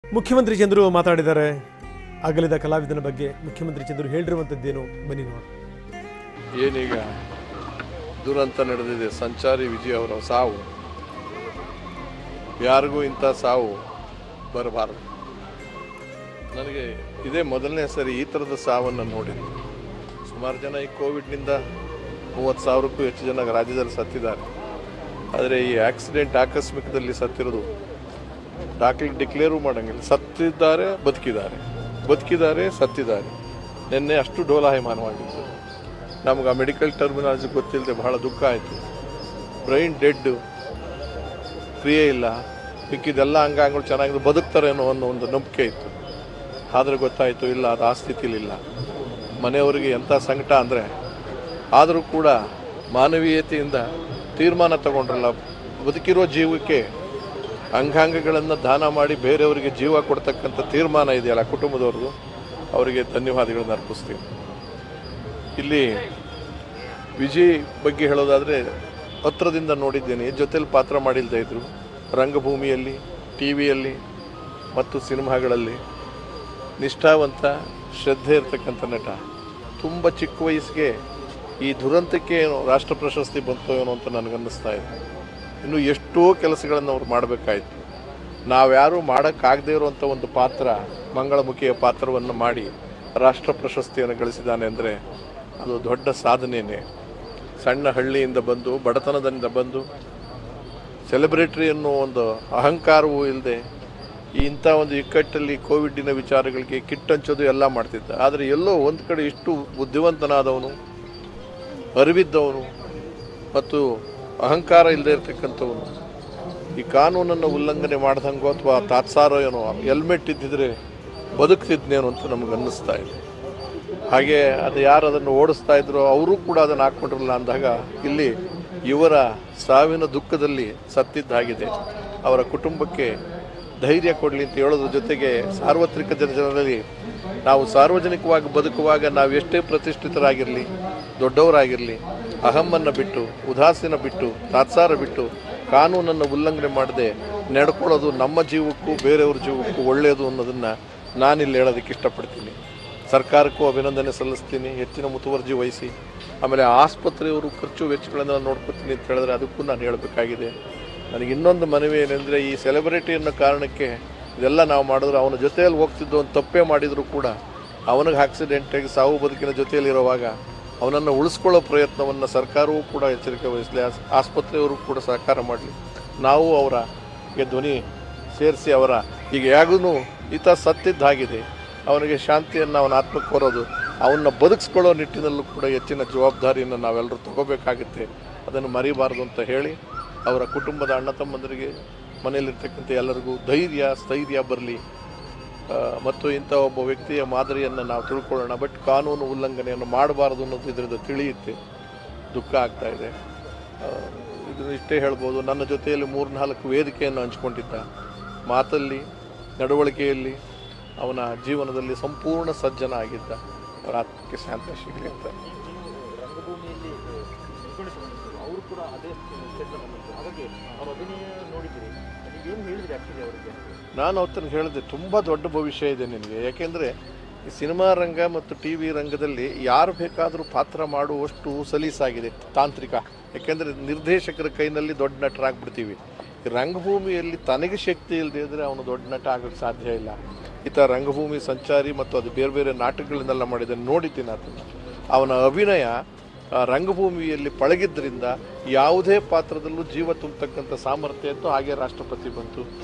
ಮುಖ್ಯಮಂತ್ರಿ ಚಂದ್ರು ಮಾತಾಡಿದ್ದಾರೆ ಅಗಲಿದ ಕಲಾವಿದನ ಬಗ್ಗೆ ಮುಖ್ಯಮಂತ್ರಿ ಚಂದ್ರು ಹೇಳಿರುವಂಥದ್ದೇನು ಬನ್ನಿ ನೋಡಿ ಏನೀಗ ದುರಂತ ನಡೆದಿದೆ ಸಂಚಾರಿ ವಿಜಯ್ ಅವರ ಸಾವು ಯಾರಿಗೂ ಇಂಥ ಸಾವು ಬರಬಾರದು ನನಗೆ ಇದೇ ಮೊದಲನೇ ಸರಿ ಈ ಥರದ ಸಾವನ್ನು ನೋಡಿದ್ದು ಸುಮಾರು ಜನ ಈ ಕೋವಿಡ್ನಿಂದ ಮೂವತ್ತು ಸಾವಿರಕ್ಕೂ ಹೆಚ್ಚು ಜನ ರಾಜ್ಯದಲ್ಲಿ ಸತ್ತಿದ್ದಾರೆ ಆದರೆ ಈ ಆಕ್ಸಿಡೆಂಟ್ ಆಕಸ್ಮಿಕದಲ್ಲಿ ಸತ್ತಿರೋದು ಡಾಕ್ಟರ್ ಡಿಕ್ಲೇರು ಮಾಡಂಗಿಲ್ಲ ಸತ್ತಿದ್ದಾರೆ ಬದುಕಿದ್ದಾರೆ ಬದುಕಿದ್ದಾರೆ ಸತ್ತಿದ್ದಾರೆ ನಿನ್ನೆ ಅಷ್ಟು ಡೋಲಾಯಮಾನವಾಗಿತ್ತು ನಮ್ಗೆ ಆ ಮೆಡಿಕಲ್ ಟರ್ಮಿನಾಲಜಿ ಗೊತ್ತಿಲ್ಲದೆ ಬಹಳ ದುಃಖ ಆಯಿತು ಬ್ರೈನ್ ಡೆಡ್ ಕ್ರಿಯೆ ಇಲ್ಲ ಮಿಕ್ಕಿದೆಲ್ಲ ಅಂಗಾಂಗಗಳು ಚೆನ್ನಾಗಿದೆ ಬದುಕ್ತಾರೇನೋ ಅನ್ನೋ ಒಂದು ನಂಬಿಕೆ ಇತ್ತು ಆದರೆ ಗೊತ್ತಾಯಿತು ಇಲ್ಲ ಅದು ಆ ಸ್ಥಿತಿಲಿಲ್ಲ ಮನೆಯವರಿಗೆ ಎಂಥ ಸಂಕಟ ಅಂದರೆ ಆದರೂ ಕೂಡ ಮಾನವೀಯತೆಯಿಂದ ತೀರ್ಮಾನ ತಗೊಂಡ್ರಲ್ಲ ಬದುಕಿರೋ ಜೀವಕ್ಕೆ ಅಂಗಾಂಗಗಳನ್ನು ದಾನ ಮಾಡಿ ಬೇರೆಯವರಿಗೆ ಜೀವ ಕೊಡ್ತಕ್ಕಂಥ ತೀರ್ಮಾನ ಇದೆಯಲ್ಲ ಕುಟುಂಬದವ್ರದ್ದು ಅವರಿಗೆ ಧನ್ಯವಾದಗಳನ್ನು ಅರ್ಪಿಸ್ತೀವಿ ಇಲ್ಲಿ ವಿಜಯ್ ಬಗ್ಗೆ ಹೇಳೋದಾದರೆ ಹತ್ರದಿಂದ ನೋಡಿದ್ದೇನೆ ಜೊತೆಲಿ ಪಾತ್ರ ಮಾಡಿಲ್ದೇ ಇದ್ರು ರಂಗಭೂಮಿಯಲ್ಲಿ ಟಿ ವಿಯಲ್ಲಿ ಮತ್ತು ಸಿನಿಮಾಗಳಲ್ಲಿ ನಿಷ್ಠಾವಂತ ಶ್ರದ್ಧೆ ಇರ್ತಕ್ಕಂಥ ನಟ ತುಂಬ ಚಿಕ್ಕ ವಯಸ್ಸಿಗೆ ಈ ದುರಂತಕ್ಕೆ ಏನೋ ರಾಷ್ಟ್ರ ಪ್ರಶಸ್ತಿ ಬಂತೋ ಏನೋ ಅಂತ ನನಗನ್ನಿಸ್ತಾ ಇದೆ ಇನ್ನು ಎಷ್ಟೋ ಕೆಲಸಗಳನ್ನು ಅವ್ರು ಮಾಡಬೇಕಾಯ್ತು ನಾವ್ಯಾರೂ ಮಾಡೋಕ್ಕಾಗದೇ ಇರುವಂಥ ಒಂದು ಪಾತ್ರ ಮಂಗಳಮುಖಿಯ ಪಾತ್ರವನ್ನು ಮಾಡಿ ರಾಷ್ಟ್ರ ಪ್ರಶಸ್ತಿಯನ್ನು ಗಳಿಸಿದ್ದಾನೆ ಅಂದರೆ ಅದು ದೊಡ್ಡ ಸಾಧನೆಯೇ ಸಣ್ಣ ಹಳ್ಳಿಯಿಂದ ಬಂದು ಬಡತನದಿಂದ ಬಂದು ಸೆಲೆಬ್ರಿಟರಿ ಅನ್ನೋ ಒಂದು ಅಹಂಕಾರವೂ ಇಲ್ಲದೆ ಇಂಥ ಒಂದು ಇಕ್ಕಟ್ಟಲ್ಲಿ ಕೋವಿಡ್ಡಿನ ವಿಚಾರಗಳಿಗೆ ಕಿಟ್ ಹಂಚೋದು ಎಲ್ಲ ಮಾಡ್ತಿದ್ದ ಆದರೆ ಎಲ್ಲೋ ಒಂದು ಕಡೆ ಇಷ್ಟು ಬುದ್ಧಿವಂತನಾದವನು ಅರಿವಿದ್ದವನು ಮತ್ತು ಅಹಂಕಾರ ಇಲ್ಲದೆ ಇರತಕ್ಕಂಥವನು ಈ ಕಾನೂನನ್ನು ಉಲ್ಲಂಘನೆ ಮಾಡ್ದಂಗೋ ಅಥವಾ ತಾತ್ಸಾರೋ ಏನೋ ಹೆಲ್ಮೆಟ್ ಇದ್ದಿದ್ರೆ ಬದುಕ್ತಿದ್ನೇನೋ ಅಂತ ನಮ್ಗೆ ಅನ್ನಿಸ್ತಾ ಇದೆ ಹಾಗೆ ಅದು ಯಾರು ಅದನ್ನು ಓಡಿಸ್ತಾ ಇದ್ರೋ ಅವರು ಕೂಡ ಅದನ್ನು ಹಾಕ್ಕೊಂಡಿರಲಿಲ್ಲ ಅಂದಾಗ ಇಲ್ಲಿ ಇವರ ಸಾವಿನ ದುಃಖದಲ್ಲಿ ಸತ್ತಿದ್ದಾಗಿದೆ ಅವರ ಕುಟುಂಬಕ್ಕೆ ಧೈರ್ಯ ಕೊಡಲಿ ಅಂತ ಹೇಳೋದ್ರ ಜೊತೆಗೆ ಸಾರ್ವತ್ರಿಕ ಜನ ಜನರಲ್ಲಿ ನಾವು ಸಾರ್ವಜನಿಕವಾಗಿ ಬದುಕುವಾಗ ನಾವು ಎಷ್ಟೇ ಪ್ರತಿಷ್ಠಿತರಾಗಿರಲಿ ದೊಡ್ಡವರಾಗಿರಲಿ ಅಹಮ್ಮನ್ನು ಬಿಟ್ಟು ಉದಾಸೀನ ಬಿಟ್ಟು ತಾತ್ಸಾರ ಬಿಟ್ಟು ಕಾನೂನನ್ನು ಉಲ್ಲಂಘನೆ ಮಾಡದೆ ನಡ್ಕೊಳ್ಳೋದು ನಮ್ಮ ಜೀವಕ್ಕೂ ಬೇರೆಯವ್ರ ಜೀವಕ್ಕೂ ಒಳ್ಳೆಯದು ಅನ್ನೋದನ್ನು ನಾನಿಲ್ಲಿ ಹೇಳೋದಕ್ಕೆ ಇಷ್ಟಪಡ್ತೀನಿ ಸರ್ಕಾರಕ್ಕೂ ಅಭಿನಂದನೆ ಸಲ್ಲಿಸ್ತೀನಿ ಹೆಚ್ಚಿನ ಮುತುವರ್ಜಿ ವಹಿಸಿ ಆಮೇಲೆ ಆಸ್ಪತ್ರೆಯವರು ಖರ್ಚು ವೆಚ್ಚಗಳನ್ನು ನಾನು ನೋಡ್ಕೊತೀನಿ ಅಂತ ಹೇಳಿದ್ರೆ ಅದಕ್ಕೂ ನಾನು ಹೇಳಬೇಕಾಗಿದೆ ನನಗೆ ಇನ್ನೊಂದು ಮನವಿ ಏನೆಂದರೆ ಈ ಸೆಲೆಬ್ರಿಟಿ ಅನ್ನೋ ಕಾರಣಕ್ಕೆ ಇದೆಲ್ಲ ನಾವು ಮಾಡಿದ್ರೆ ಅವನ ಜೊತೆಯಲ್ಲಿ ಹೋಗ್ತಿದ್ದು ಒಂದು ತಪ್ಪೇ ಮಾಡಿದರೂ ಕೂಡ ಅವನಿಗೆ ಆಕ್ಸಿಡೆಂಟಾಗಿ ಸಾವು ಬದುಕಿನ ಜೊತೆಯಲ್ಲಿರುವಾಗ ಅವನನ್ನು ಉಳಿಸ್ಕೊಳ್ಳೋ ಪ್ರಯತ್ನವನ್ನು ಸರ್ಕಾರವೂ ಕೂಡ ಎಚ್ಚರಿಕೆ ವಹಿಸಲಿ ಆಸ್- ಆಸ್ಪತ್ರೆಯವರು ಕೂಡ ಸಹಕಾರ ಮಾಡಲಿ ನಾವು ಅವರ ಗೆ ಧ್ವನಿ ಸೇರಿಸಿ ಅವರ ಈಗ ಯಾಗೂ ಈತ ಸತ್ತಿದ್ದಾಗಿದೆ ಅವನಿಗೆ ಶಾಂತಿಯನ್ನು ಅವನ ಆತ್ಮಕ್ಕೆ ಕೋರೋದು ಅವನ್ನ ಬದುಕಿಸ್ಕೊಳ್ಳೋ ನಿಟ್ಟಿನಲ್ಲೂ ಕೂಡ ಹೆಚ್ಚಿನ ಜವಾಬ್ದಾರಿಯನ್ನು ನಾವೆಲ್ಲರೂ ತಗೋಬೇಕಾಗುತ್ತೆ ಅದನ್ನು ಮರಿಬಾರ್ದು ಅಂತ ಹೇಳಿ ಅವರ ಕುಟುಂಬದ ಅಣ್ಣ ತಮ್ಮಂದರಿಗೆ ಮನೆಯಲ್ಲಿರ್ತಕ್ಕಂಥ ಎಲ್ಲರಿಗೂ ಧೈರ್ಯ ಸ್ಥೈರ್ಯ ಬರಲಿ ಮತ್ತು ಇಂಥ ಒಬ್ಬ ವ್ಯಕ್ತಿಯ ಮಾದರಿಯನ್ನು ನಾವು ತಿಳ್ಕೊಳ್ಳೋಣ ಬಟ್ ಕಾನೂನು ಉಲ್ಲಂಘನೆಯನ್ನು ಮಾಡಬಾರ್ದು ಅನ್ನೋದು ಇದರಿಂದ ತಿಳಿಯುತ್ತೆ ದುಃಖ ಆಗ್ತಾ ಇದೆ ಇದನ್ನು ಇಷ್ಟೇ ಹೇಳ್ಬೋದು ನನ್ನ ಜೊತೆಯಲ್ಲಿ ಮೂರು ನಾಲ್ಕು ವೇದಿಕೆಯನ್ನು ಹಂಚ್ಕೊಂಡಿದ್ದ ಮಾತಲ್ಲಿ ನಡವಳಿಕೆಯಲ್ಲಿ ಅವನ ಜೀವನದಲ್ಲಿ ಸಂಪೂರ್ಣ ಸಜ್ಜನ ಆಗಿದ್ದ ಅವರ ಆತ್ಮಕ್ಕೆ ಶಾಂತಿ ಸಿಗಲಿ ಅಂತ ರಂಗಭೂಮಿಯಲ್ಲಿ ಅವರು ಕೂಡ ಅದೇ ಕ್ಷೇತ್ರ ಹಾಗಾಗಿ ಅವ್ರ ಅಭಿನಯ ನೋಡಿದ್ದೀರಿ ನೀವೇನು ಹೇಳಿದ್ರಿ ಆ್ಯಕ್ಚುಲಿ ಅವರಿಗೆ ನಾನು ಅವತ್ತನ್ನು ಹೇಳಿದೆ ತುಂಬ ದೊಡ್ಡ ಭವಿಷ್ಯ ಇದೆ ನಿನಗೆ ಯಾಕೆಂದರೆ ಈ ಸಿನಿಮಾ ರಂಗ ಮತ್ತು ಟಿ ವಿ ರಂಗದಲ್ಲಿ ಯಾರು ಬೇಕಾದರೂ ಪಾತ್ರ ಮಾಡುವಷ್ಟು ಸಲೀಸಾಗಿದೆ ತಾಂತ್ರಿಕ ಯಾಕೆಂದರೆ ನಿರ್ದೇಶಕರ ಕೈನಲ್ಲಿ ದೊಡ್ಡ ನಟರಾಗ್ಬಿಡ್ತೀವಿ ಈ ರಂಗಭೂಮಿಯಲ್ಲಿ ತನಗೆ ಶಕ್ತಿ ಇಲ್ಲದೆ ಇದ್ದರೆ ಅವನು ದೊಡ್ಡ ನಟ ಆಗೋಕ್ಕೆ ಸಾಧ್ಯ ಇಲ್ಲ ಈತ ರಂಗಭೂಮಿ ಸಂಚಾರಿ ಮತ್ತು ಅದು ಬೇರೆ ಬೇರೆ ನಾಟಕಗಳನ್ನೆಲ್ಲ ಮಾಡಿದ್ದಾನೆ ನೋಡಿದ್ದೀನಿ ಅದನ್ನು ಅವನ ಅಭಿನಯ ಆ ರಂಗಭೂಮಿಯಲ್ಲಿ ಪಳಗಿದ್ದರಿಂದ ಯಾವುದೇ ಪಾತ್ರದಲ್ಲೂ ಜೀವ ತುಂಬತಕ್ಕಂಥ ಸಾಮರ್ಥ್ಯ ಇತ್ತು ಹಾಗೆ ರಾಷ್ಟ್ರಪತಿ ಬಂತು